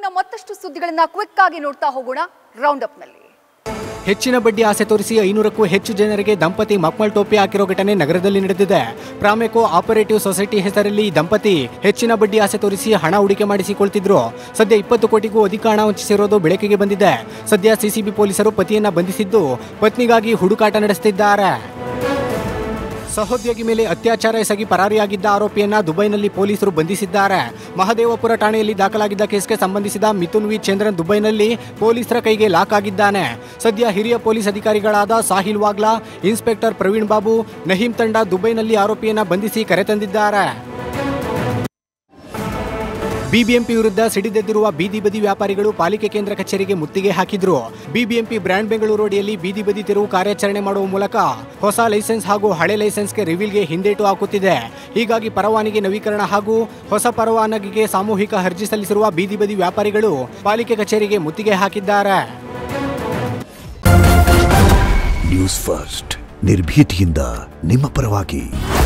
ಇನ್ನು ಮತ್ತಷ್ಟು ಸುದ್ದಿಗಳನ್ನ ಕ್ವಿಕ್ ಆಗಿ ನೋಡ್ತಾ ಹೋಗೋಣ ರೌಂಡ್ ಅಪ್ ನಲ್ಲಿ ಹೆಚ್ಚಿನ ಬಡ್ಡಿ ಆಸೆ ತೋರಿಸಿ ಐನೂರಕ್ಕೂ ಹೆಚ್ಚು ಜನರಿಗೆ ದಂಪತಿ ಮಕ್ಮಲ್ ಟೋಪಿ ಹಾಕಿರೋ ಘಟನೆ ನಗರದಲ್ಲಿ ನಡೆದಿದೆ ಪ್ರಾಮೆಕೋ ಆಪರೇಟಿವ್ ಸೊಸೈಟಿ ಹೆಸರಲ್ಲಿ ಈ ದಂಪತಿ ಹೆಚ್ಚಿನ ಬಡ್ಡಿ ಆಸೆ ತೋರಿಸಿ ಹಣ ಹೂಡಿಕೆ ಮಾಡಿಸಿಕೊಳ್ತಿದ್ರು ಸದ್ಯ ಇಪ್ಪತ್ತು ಕೋಟಿಗೂ ಅಧಿಕ ಹಣ ವಂಚಿಸಿರೋದು ಬೆಳಕಿಗೆ ಬಂದಿದೆ ಸದ್ಯ ಸಿಸಿಬಿ ಪೊಲೀಸರು ಪತಿಯನ್ನ ಬಂಧಿಸಿದ್ದು ಪತ್ನಿಗಾಗಿ ಹುಡುಕಾಟ ನಡೆಸುತ್ತಿದ್ದಾರೆ ಸಹೋದ್ಯೋಗಿ ಮೇಲೆ ಅತ್ಯಾಚಾರ ಎಸಗಿ ಪರಾರಿಯಾಗಿದ್ದ ಆರೋಪಿಯನ್ನ ದುಬೈನಲ್ಲಿ ಪೊಲೀಸರು ಬಂಧಿಸಿದ್ದಾರೆ ಮಹದೇವಪುರ ಠಾಣೆಯಲ್ಲಿ ದಾಖಲಾಗಿದ್ದ ಕೇಸ್ಗೆ ಸಂಬಂಧಿಸಿದ ಮಿಥುನ್ ವಿ ಚಂದ್ರನ್ ದುಬೈನಲ್ಲಿ ಪೊಲೀಸರ ಕೈಗೆ ಲಾಕ್ ಆಗಿದ್ದಾನೆ ಸದ್ಯ ಹಿರಿಯ ಪೊಲೀಸ್ ಅಧಿಕಾರಿಗಳಾದ ಸಾಹಿಲ್ ವಾಗ್ಲಾ ಇನ್ಸ್ಪೆಕ್ಟರ್ ಪ್ರವೀಣ್ ಬಾಬು ನಹೀಂ ತಂಡ ದುಬೈನಲ್ಲಿ ಆರೋಪಿಯನ್ನ ಬಂಧಿಸಿ ಕರೆತಂದಿದ್ದಾರೆ ಬಿಬಿಎಂಪಿ ವಿರುದ್ಧ ಸಿಡಿದೆದ್ದಿರುವ ಬೀದಿ ಬದಿ ವ್ಯಾಪಾರಿಗಳು ಪಾಲಿಕೆ ಕೇಂದ್ರ ಕಚೇರಿಗೆ ಮುತ್ತಿಗೆ ಹಾಕಿದ್ರು ಬಿಬಿಎಂಪಿ ಬ್ರ್ಯಾಂಡ್ ಬೆಂಗಳೂರು ಅಡಿಯಲ್ಲಿ ಬೀದಿ ಬದಿ ತೆರವು ಕಾರ್ಯಾಚರಣೆ ಮಾಡುವ ಮೂಲಕ ಹೊಸ ಲೈಸೆನ್ಸ್ ಹಾಗೂ ಹಳೆ ಲೈಸೆನ್ಸ್ಗೆ ರಿವೀಲ್ಗೆ ಹಿಂದೇಟು ಹಾಕುತ್ತಿದೆ ಹೀಗಾಗಿ ಪರವಾನಗಿ ನವೀಕರಣ ಹಾಗೂ ಹೊಸ ಪರವಾನಗಿಗೆ ಸಾಮೂಹಿಕ ಅರ್ಜಿ ಸಲ್ಲಿಸಿರುವ ಬೀದಿ ಬದಿ ವ್ಯಾಪಾರಿಗಳು ಪಾಲಿಕೆ ಕಚೇರಿಗೆ ಮುತ್ತಿಗೆ ಹಾಕಿದ್ದಾರೆ ನ್ಯೂಸ್ ಫಸ್ಟ್ ನಿರ್ಭೀತಿಯಿಂದ ನಿಮ್ಮ ಪರವಾಗಿ